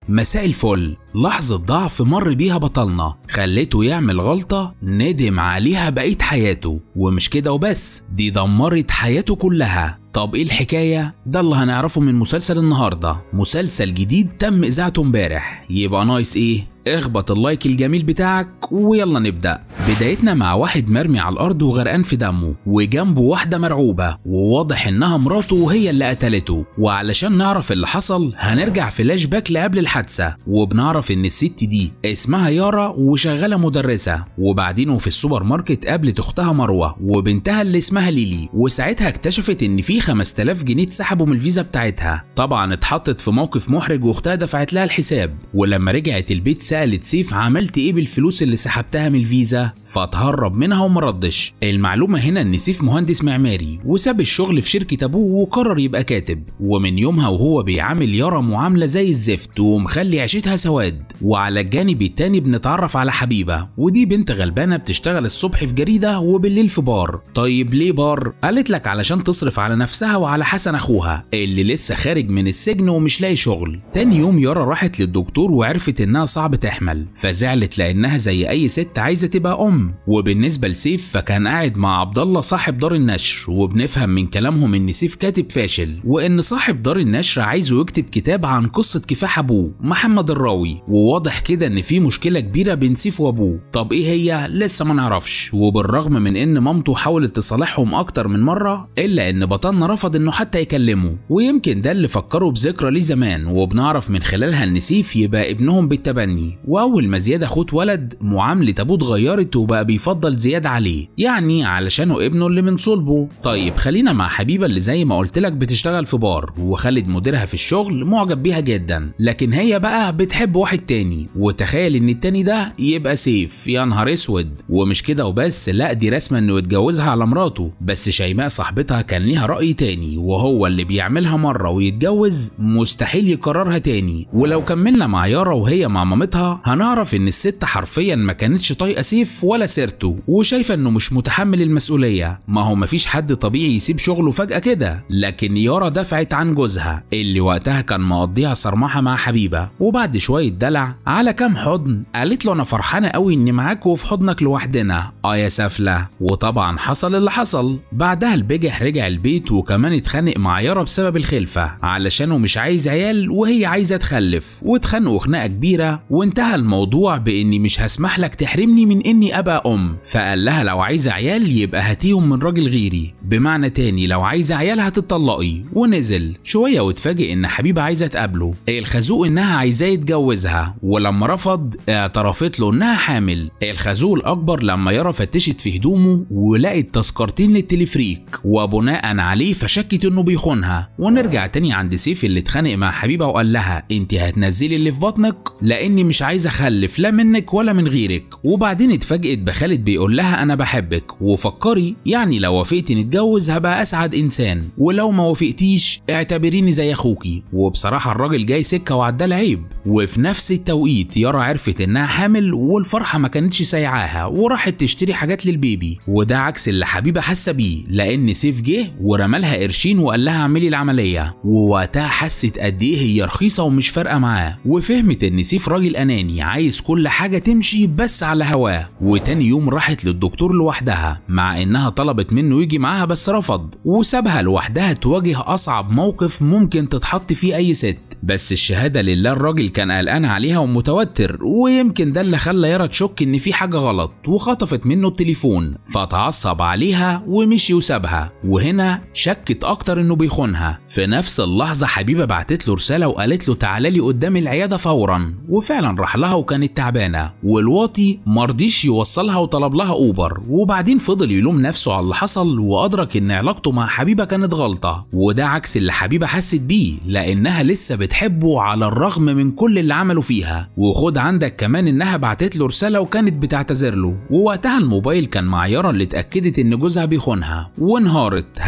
مساء الفل لحظة ضعف مر بيها بطلنا خلته يعمل غلطة ندم عليها بقية حياته ومش كده وبس دي دمرت حياته كلها طب ايه الحكاية؟ ده اللي هنعرفه من مسلسل النهاردة مسلسل جديد تم اذاعته امبارح يبقى ناقص ايه؟ اخبط اللايك الجميل بتاعك ويلا نبدأ بدايتنا مع واحد مرمي على الأرض وغرقان في دمه وجنبه واحدة مرعوبة وواضح إنها مراته وهي اللي قتلته وعلشان نعرف اللي حصل هنرجع فلاش باك لقبل الحادثة وبنعرف إن الست دي اسمها يارا وشغالة مدرسة وبعدين في السوبر ماركت قابلت أختها مروة وبنتها اللي اسمها ليلي وساعتها اكتشفت إن في 5000 جنيه اتسحبوا من الفيزا بتاعتها طبعا اتحطت في موقف محرج واختها دفعت لها الحساب ولما رجعت البيت سألت سيف عملت ايه بالفلوس اللي سحبتها من الفيزا فاتهرب منها ومردش المعلومة هنا ان سيف مهندس معماري وساب الشغل في شركة ابوه وقرر يبقى كاتب ومن يومها وهو بيعامل يارا معاملة زي الزفت ومخلي عيشتها سواد وعلى الجانب التاني بنتعرف على حبيبة ودي بنت غلبانة بتشتغل الصبح في جريدة وبالليل في بار طيب ليه بار؟ قالت لك علشان تصرف على نفسها وعلى حسن اخوها اللي لسه خارج من السجن ومش لاقي شغل تاني يوم يارا راحت للدكتور وعرفت انها صعب تحمل فزعلت لانها زي اي ست عايزة تبقى ام وبالنسبة لسيف فكان قاعد مع عبد الله صاحب دار النشر وبنفهم من كلامهم ان سيف كاتب فاشل وان صاحب دار النشر عايزه يكتب كتاب عن قصة كفاح ابوه محمد الراوي وواضح كده ان في مشكلة كبيرة بين سيف وابوه طب ايه هي لسه ما نعرفش وبالرغم من ان مامته حاولت تصالحهم اكتر من مرة الا ان بطلنا رفض انه حتى يكلمه ويمكن ده اللي فكروا بذكرى ليه زمان وبنعرف من خلالها ان سيف يبقى ابنهم بالتبني واول ما زياد اخوه اتولد معاملة ابوه اتغيرت وبقى بيفضل زياد عليه يعني علشانه ابنه اللي من صلبه طيب خلينا مع حبيبه اللي زي ما قلت لك بتشتغل في بار وخالد مديرها في الشغل معجب بيها جدا لكن هي بقى بتحب واحد تاني وتخيل ان التاني ده يبقى سيف يا نهار اسود ومش كده وبس لا دي رسمه انه يتجوزها على مراته بس شيماء صاحبتها كان ليها راي تاني وهو اللي بيعملها مره ويتجوز مستحيل يكررها تاني ولو كملنا مع يارا وهي مع مامتها هنعرف ان الست حرفيا ما كانتش طايقه سيف ولا سيرته وشايفه انه مش متحمل المسؤوليه ما هو مفيش حد طبيعي يسيب شغله فجاه كده لكن يارا دفعت عن جوزها اللي وقتها كان مقضيها صرمحه مع حبيبه وبعد شويه دلع على كام حضن قالت له انا فرحانه قوي اني معاك وفي حضنك لوحدنا اه يا سافله وطبعا حصل اللي حصل بعدها البجح رجع البيت وكمان اتخانق مع يارا بسبب الخلفه علشانه مش عايز عيال وهي عايزه تخلف واتخانقوا خناقه كبيره وانتهى الموضوع باني مش هسمح لك تحرمني من اني ابقى ام فقال لها لو عايزه عيال يبقى هاتيهم من راجل غيري بمعنى تاني لو عايزه عيال هتطلقي ونزل شويه واتفاجئ ان حبيبه عايزه تقابله الخازوق انها عايزاه يتجوزها ولما رفض اعترفت له انها حامل الخازوق الاكبر لما يرى فتشت في هدومه ولقت تذكرتين للتلفريك وبناء عليه فشكت انه بيخونها ونرجع تاني عند سيف اللي اتخانق مع حبيبه وقال لها انت هتنزلي اللي في بطنك لاني مش عايز اخلف لا منك ولا من غيرك وبعدين اتفاجئت بخالد بيقول لها انا بحبك وفكري يعني لو وافقتي نتجوز هبقى اسعد انسان ولو ما وافقتيش اعتبريني زي اخوكي وبصراحه الراجل جاي سكه وعدى العيب وفي نفس التوقيت يارا عرفت انها حامل والفرحه ما كانتش سايعاها وراحت تشتري حاجات للبيبي وده عكس اللي حبيبه حاسه بيه لان سيف جه ورمالها قرشين وقال لها اعملي العمليه ووقتها حست قد ايه هي رخيصه ومش فارقه معاه وفهمت ان سيف راجل اناني عايز كل حاجه تمشي بس على هواه وتاني يوم راحت للدكتور لوحدها مع انها طلبت منه يجي معاها بس رفض وسابها لوحدها تواجه اصعب موقف ممكن تتحط فيه اي ست بس الشهاده لله الراجل كان قلقان عليها ومتوتر ويمكن ده اللي خلى يارا تشك ان في حاجه غلط وخطفت منه التليفون فتعصب عليها ومشي وسابها وهنا شكت اكتر انه بيخونها في نفس اللحظه حبيبه بعتت له رساله وقالت له تعالى لي قدام العياده فورا وفعلا راح لها وكانت تعبانه والواطي مرضيش يوصلها وطلب لها اوبر وبعدين فضل يلوم نفسه على اللي حصل وادرك ان علاقته مع حبيبه كانت غلطه وده عكس اللي حبيبه حست بيه لانها لسه بتحبه على الرغم من كل اللي عمله فيها وخد عندك كمان انها بعتت له رساله وكانت بتعتذر له ووقتها الموبايل كان مع يارا اللي اتاكدت ان جوزها بيخونها وانهارت هتسالني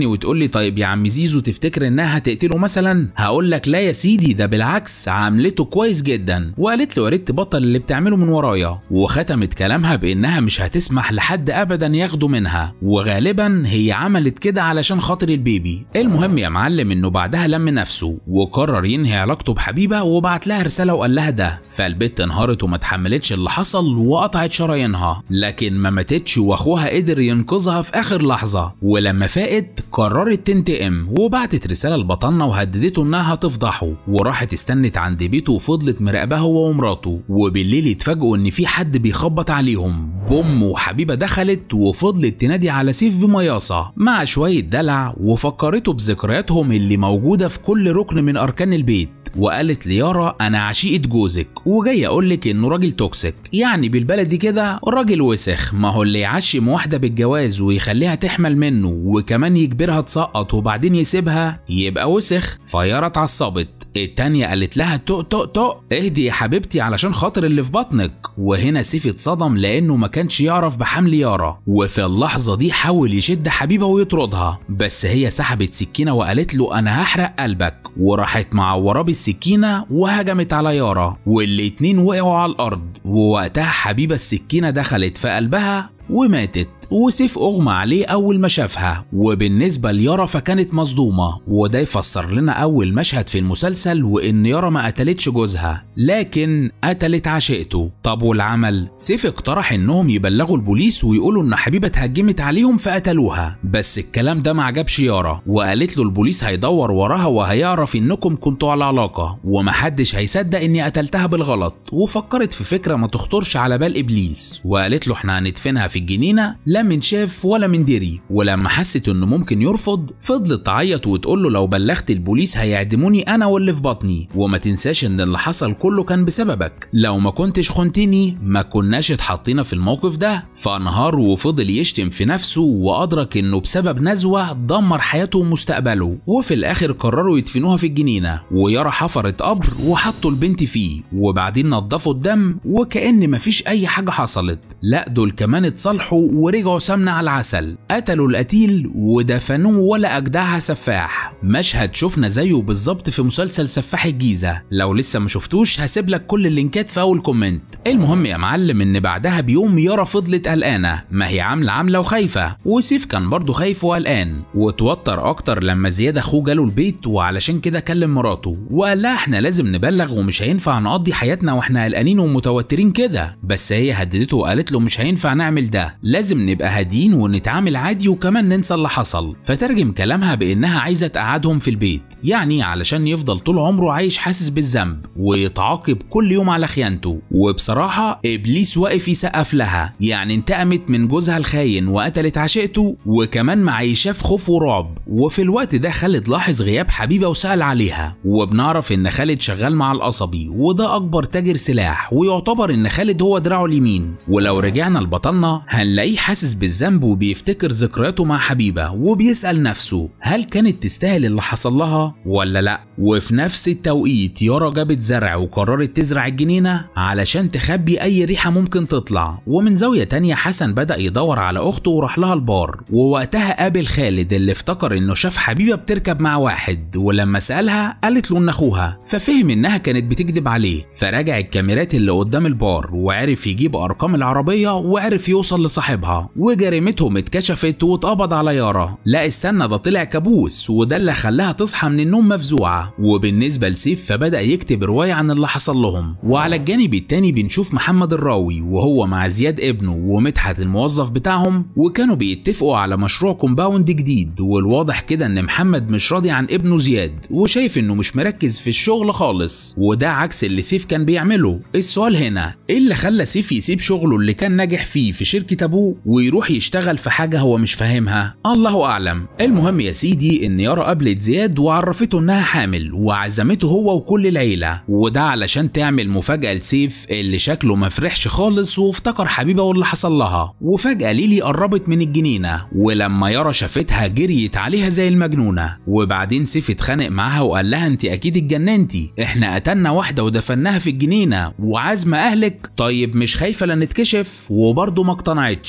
تاني وتقول لي طيب يا عم زيزو تفتكر انها هتقتله مثلا هقول لك لا يا سيدي ده بالعكس عملته كويس جدا وقالت له يا ريت تبطل اللي بتعمله من ورايا وختمت كلامها بانها مش هتسمح لحد ابدا ياخده منها وغالبا هي عملت كده علشان خاطر البيبي المهم يا معلم انه بعدها لم نفسه وقرر ينهي علاقته بحبيبه وبعت لها رساله وقال لها ده فالبت انهارت وما اتحملتش اللي حصل وقطعت شرايينها لكن ما ماتتش واخوها قدر ينقذها في اخر لحظه ولما فاقت قررت تنتقم وبعتت رساله لبطلنا وهددته انها هتفضحه وراحت استنت عند بيته وفضلت مراقباه هو ومراته وبالليل اتفاجئوا ان في حد بيخبط عليهم بوم وحبيبه دخلت وفضلت تنادي على سيف بمياصه مع شويه دلع وفكرته بذكرياتهم اللي موجوده في كل ركن من اركان البيت وقالت ليارا انا عشيقة جوزك وجاي اقول لك انه راجل توكسيك يعني بالبلدي كده راجل وسخ ما هو اللي يعشم واحده بالجواز ويخليها تحمل منه وكمان يجبرها تسقط وبعدين يسيبها يبقى وسخ فيارا اتعصبت التانية قالت لها تق تق تق اهدي يا حبيبتي علشان خاطر اللي في بطنك وهنا سيف اتصدم لانه ما كانش يعرف بحمل يارا وفي اللحظة دي حاول يشد حبيبة ويطردها بس هي سحبت سكينة وقالت له انا هحرق قلبك وراحت معوراه بالسكينة وهجمت على يارا والاتنين وقعوا على الارض ووقتها حبيبة السكينة دخلت في قلبها وماتت وسيف اغمى عليه اول ما شافها وبالنسبه ليارا فكانت مصدومه وده يفسر لنا اول مشهد في المسلسل وان يارا ما قتلتش جوزها لكن قتلت عشيقته طب والعمل سيف اقترح انهم يبلغوا البوليس ويقولوا ان حبيبه اتهجمت عليهم فقتلوها بس الكلام ده ما عجبش يارا وقالت له البوليس هيدور وراها وهيعرف انكم كنتوا على علاقه ومحدش هيصدق اني قتلتها بالغلط وفكرت في فكره ما تخطرش على بال ابليس وقالت له احنا هندفنها في الجنينه لا من شاف ولا من دري ولما حست انه ممكن يرفض فضلت تعيط وتقول له لو بلغت البوليس هيعدموني انا واللي في بطني وما تنساش ان اللي حصل كله كان بسببك لو ما كنتش خنتني ما كناش اتحطينا في الموقف ده فانهار وفضل يشتم في نفسه وادرك انه بسبب نزوه دمر حياته ومستقبله وفي الاخر قرروا يدفنوها في الجنينه ويارا حفرت قبر وحطوا البنت فيه وبعدين نضفوا الدم وكأن مفيش اي حاجه حصلت لا دول كمان اتصالحوا ورجعوا سمنة على العسل قتلوا القتيل ودفنوه ولا أجدعها سفاح مشهد شفنا زيه بالظبط في مسلسل سفاح الجيزة لو لسه ما شفتوش هسيب لك كل اللينكات في أول كومنت المهم يا معلم إن بعدها بيوم يارا فضلت قلقانة ما هي عاملة عاملة وخايفة وسيف كان برضه خايف وقلقان وتوتر أكتر لما زياد أخوه جاله البيت وعلشان كده كلم مراته وقال لها إحنا لازم نبلغ ومش هينفع نقضي حياتنا وإحنا قلقانين ومتوترين كده بس هي هددته وقالت له مش هينفع نعمل ده لازم نبقى هاديين ونتعامل عادي وكمان ننسى اللي حصل فترجم كلامها بانها عايزه تقعدهم في البيت يعني علشان يفضل طول عمره عايش حاسس بالذنب ويتعاقب كل يوم على خيانته وبصراحه ابليس واقف يسقف لها يعني انتقمت من جوزها الخاين وقتلت عشيقته وكمان معيشاه في خوف ورعب وفي الوقت ده خالد لاحظ غياب حبيبه وسال عليها وبنعرف ان خالد شغال مع القصبي وده اكبر تاجر سلاح ويعتبر ان خالد هو دراعه اليمين ولو رجعنا لبطلنا هنلاقيه حاسس بالذنب وبيفتكر ذكرياته مع حبيبه وبيسال نفسه هل كانت تستاهل اللي حصل لها ولا لا وفي نفس التوقيت يارا جابت زرع وقررت تزرع الجنينه علشان تخبي اي ريحه ممكن تطلع ومن زاويه تانية حسن بدا يدور على اخته وراح لها البار ووقتها قابل خالد اللي افتكر انه شاف حبيبه بتركب مع واحد ولما سالها قالت له ان اخوها ففهم انها كانت بتكذب عليه فراجع الكاميرات اللي قدام البار وعرف يجيب ارقام العربيه وعرف يوصل لصاحبها وجريمتهم اتكشفت واتقبض على يارا لا استنى ده طلع كابوس وده اللي خلاها تصحى من النوم مفزوعه وبالنسبه لسيف فبدا يكتب روايه عن اللي حصل لهم وعلى الجانب التاني بنشوف محمد الراوي وهو مع زياد ابنه ومدحت الموظف بتاعهم وكانوا بيتفقوا على مشروع كومباوند جديد والواضح كده ان محمد مش راضي عن ابنه زياد وشايف انه مش مركز في الشغل خالص وده عكس اللي سيف كان بيعمله السؤال هنا ايه اللي خلى سيف يسيب شغله اللي كان ناجح فيه في شركه ابوه ويروح يشتغل في حاجه هو مش فاهمها الله اعلم المهم يا سيدي ان يارا قابلت زياد وعرفته انها حامل وعزمته هو وكل العيله وده علشان تعمل مفاجاه لسيف اللي شكله ما فرحش خالص وافتكر حبيبه واللي حصل لها وفجاه ليلي قربت من الجنينه ولما يارا شافتها جريت عليها زي المجنونه وبعدين سيف اتخانق معاها وقال لها انت اكيد اتجننتي احنا قتلنا واحده ودفناها في الجنينه وعازمه اهلك طيب مش خايفه لا نتكشف وبرضه ما اقتنعتش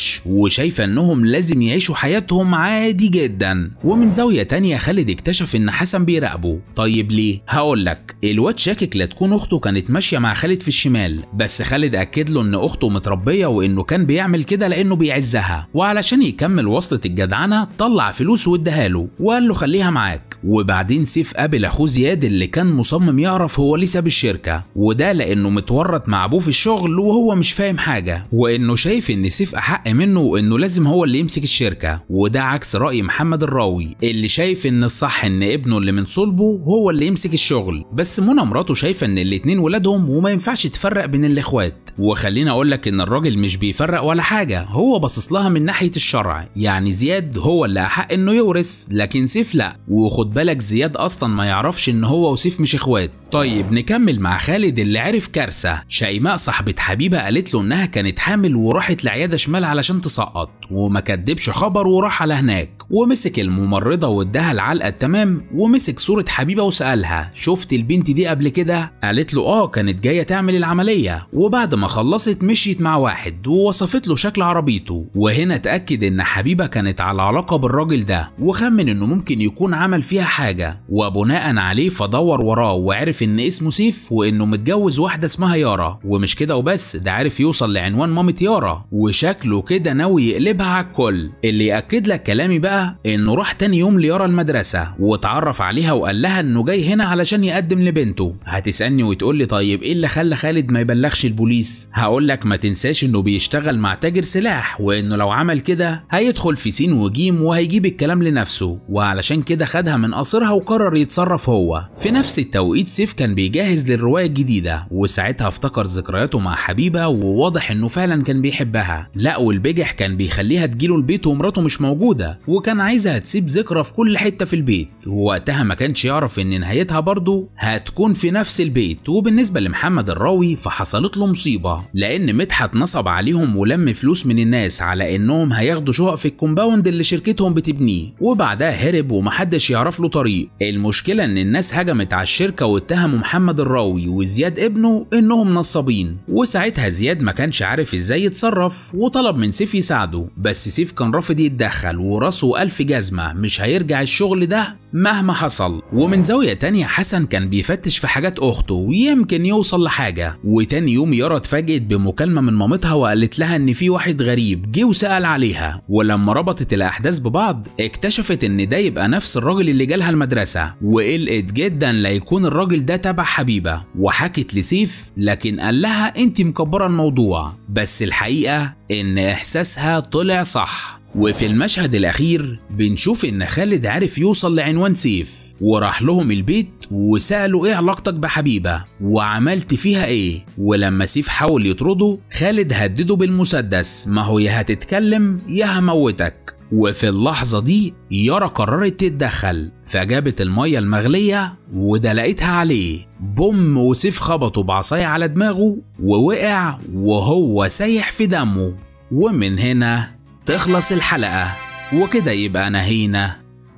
وشايفة انهم لازم يعيشوا حياتهم عادي جدا ومن زاوية تانية خالد اكتشف ان حسن بيراقبه طيب ليه هقولك الواد شاكك لا تكون اخته كانت ماشية مع خالد في الشمال بس خالد اكد له ان اخته متربية وانه كان بيعمل كده لانه بيعزها وعلشان يكمل وصلة الجدعنة طلع فلوس واداها له وقال له خليها معاك وبعدين سيف قابل اخوه زياد اللي كان مصمم يعرف هو ليه ساب الشركة وده لانه متورط مع ابوه في الشغل وهو مش فاهم حاجة وانه شايف ان سيف احق منه وانه لازم هو اللي يمسك الشركة وده عكس رأي محمد الراوي اللي شايف ان الصح ان ابنه اللي من صلبه هو اللي يمسك الشغل بس منى مراته شايفة ان الاتنين ولادهم وما ينفعش تفرق بين الاخوات وخليني اقول لك ان الراجل مش بيفرق ولا حاجة هو باصص لها من ناحية الشرع يعني زياد هو اللي احق انه يورث لكن سيف لا وخد بالك زياد اصلا ما يعرفش ان هو وسيف مش اخوات طيب نكمل مع خالد اللي عرف كارثة شيماء صاحبة حبيبة قالت له انها كانت حامل وراحت لعيادة شمال علشان تسقط وما كدبش خبر وراح على هناك ومسك الممرضة واداها العلقة التمام ومسك صورة حبيبة وسألها شفت البنت دي قبل كده قالت له اه كانت جاية تعمل العملية وبعد ما خلصت مشيت مع واحد ووصفت له شكل عربيته وهنا اتأكد ان حبيبة كانت على علاقة بالراجل ده وخمن انه ممكن يكون عمل فيها حاجة وبناء عليه فدور وراه وعرف ان اسمه سيف وانه متجوز واحدة اسمها يارا ومش كده وبس ده عارف يوصل لعنوان مامة يارا وشكله كده ناوي يقلبها على الكل اللي يأكد لك كلامي بقى انه راح تاني يوم ليارا المدرسة واتعرف عليها وقال لها انه جاي هنا علشان يقدم لبنته هتسألني وتقول لي طيب ايه اللي خلى خالد ما يبلغش البوليس هقول لك ما تنساش انه بيشتغل مع تاجر سلاح وانه لو عمل كده هيدخل في سين وجيم وهيجيب الكلام لنفسه وعلشان كده خدها من قصرها وقرر يتصرف هو في نفس التوقيت سيف كان بيجهز للرواية الجديدة وساعتها افتكر ذكرياته مع حبيبة وواضح انه فعلا كان بيحبها لا والبجح كان بيخليها تجيله البيت ومراته مش موجودة وكان عايزها تسيب ذكرى في كل حتة في البيت ووقتها ما كانش يعرف ان نهايتها برضه هتكون في نفس البيت وبالنسبة لمحمد الراوي فحصلت له مصيبة لان مدحت نصب عليهم ولم فلوس من الناس على انهم هياخدوا شقق في الكومباوند اللي شركتهم بتبنيه وبعدها هرب ومحدش يعرف له طريق المشكلة ان الناس هجمت على الشركة واتهموا محمد الراوي وزياد ابنه انهم نصابين وساعتها زياد ما كانش عارف ازاي يتصرف وطلب من سيف يساعده بس سيف كان رافض يتدخل وراسه ألف جزمة مش هيرجع الشغل ده مهما حصل ومن زاوية تانية حسن كان بيفتش في حاجات أخته ويمكن يوصل لحاجة وتاني يوم يارا اتفاجئت بمكالمة من مامتها وقالت لها إن في واحد غريب جه وسأل عليها ولما ربطت الأحداث ببعض اكتشفت إن ده يبقى نفس الراجل اللي جالها المدرسة وقلقت جدا لا يكون الراجل ده تبع حبيبة وحكت لسيف لكن قال لها أنت مكبرة الموضوع بس الحقيقة إن إحساسها طلع صح وفي المشهد الأخير بنشوف إن خالد عرف يوصل لعنوان سيف وراح لهم البيت وسألوا ايه علاقتك بحبيبة وعملت فيها ايه ولما سيف حاول يطرده خالد هدده بالمسدس ما هو يا هتتكلم يا هموتك وفي اللحظة دي يارا قررت تتدخل فجابت المية المغلية ودلقتها عليه بوم وسيف خبطه بعصاية على دماغه ووقع وهو سايح في دمه ومن هنا تخلص الحلقة وكده يبقى نهينا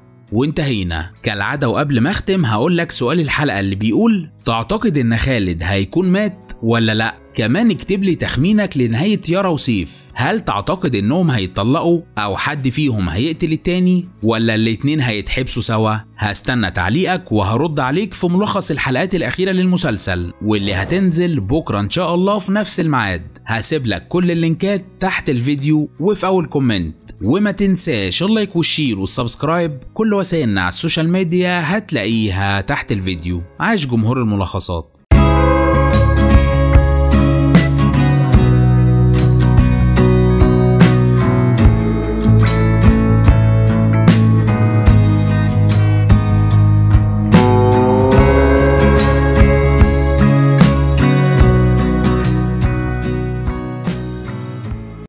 وانتهينا كالعادة وقبل ما اختم هقول لك سؤال الحلقة اللي بيقول تعتقد ان خالد هيكون مات ولا لا كمان اكتب لي تخمينك لنهاية يارا وسيف هل تعتقد انهم هيتطلقوا او حد فيهم هيقتل التاني ولا الاتنين هيتحبسوا سوا هستنى تعليقك وهرد عليك في ملخص الحلقات الاخيرة للمسلسل واللي هتنزل بكرة ان شاء الله في نفس الميعاد هسيب لك كل اللينكات تحت الفيديو وفي اول كومنت وما تنساش اللايك والشير والسبسكرايب كل وسائلنا على السوشيال ميديا هتلاقيها تحت الفيديو عاش جمهور الملخصات